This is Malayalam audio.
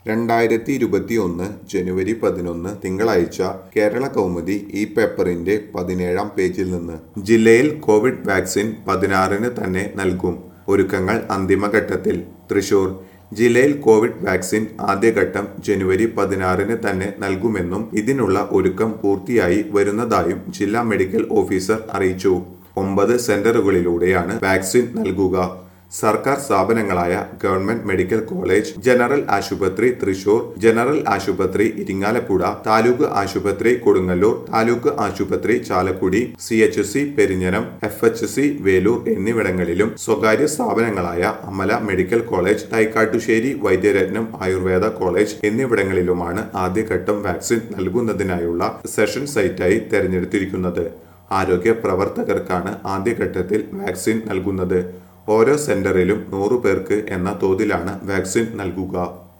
രണ്ടായിരത്തി ഇരുപത്തി ഒന്ന് ജനുവരി പതിനൊന്ന് തിങ്കളാഴ്ച കേരള കൗമുദി ഈ പേപ്പറിന്റെ പതിനേഴാം പേജിൽ നിന്ന് ജില്ലയിൽ കോവിഡ് വാക്സിൻ പതിനാറിന് തന്നെ നൽകും ഒരുക്കങ്ങൾ അന്തിമഘട്ടത്തിൽ തൃശൂർ ജില്ലയിൽ കോവിഡ് വാക്സിൻ ആദ്യഘട്ടം ജനുവരി പതിനാറിന് തന്നെ നൽകുമെന്നും ഇതിനുള്ള ഒരുക്കം പൂർത്തിയായി വരുന്നതായും ജില്ലാ മെഡിക്കൽ ഓഫീസർ അറിയിച്ചു ഒമ്പത് സെന്ററുകളിലൂടെയാണ് വാക്സിൻ നൽകുക സർക്കാർ സ്ഥാപനങ്ങളായ ഗവൺമെന്റ് മെഡിക്കൽ കോളേജ് ജനറൽ ആശുപത്രി തൃശൂർ ജനറൽ ആശുപത്രി ഇരിങ്ങാലക്കുട താലൂക്ക് ആശുപത്രി കൊടുങ്ങല്ലൂർ താലൂക്ക് ആശുപത്രി Chalakudy C H C Perinjanam F H C Velur എന്നിവിടങ്ങളിലും സ്വകാര്യ സ്ഥാപനങ്ങളായ Amala medical college Thaikkattussery Vaidyaratnam Ayurveda college എന്നിവിടങ്ങളിലുമാണ് ആദ്യഘട്ടം വാക്സിൻ നൽകുന്നതിനായുള്ള സെഷൻ സൈറ്റായി തെരഞ്ഞെടുത്തിരിക്കുന്നത് ആരോഗ്യ പ്രവർത്തകർക്കാണ് ആദ്യഘട്ടത്തിൽ വാക്സിൻ നൽകുന്നത് ഓരോ സെന്ററിലും നൂറു പേർക്ക് എന്ന തോതിലാണ് വാക്സിൻ നൽകുക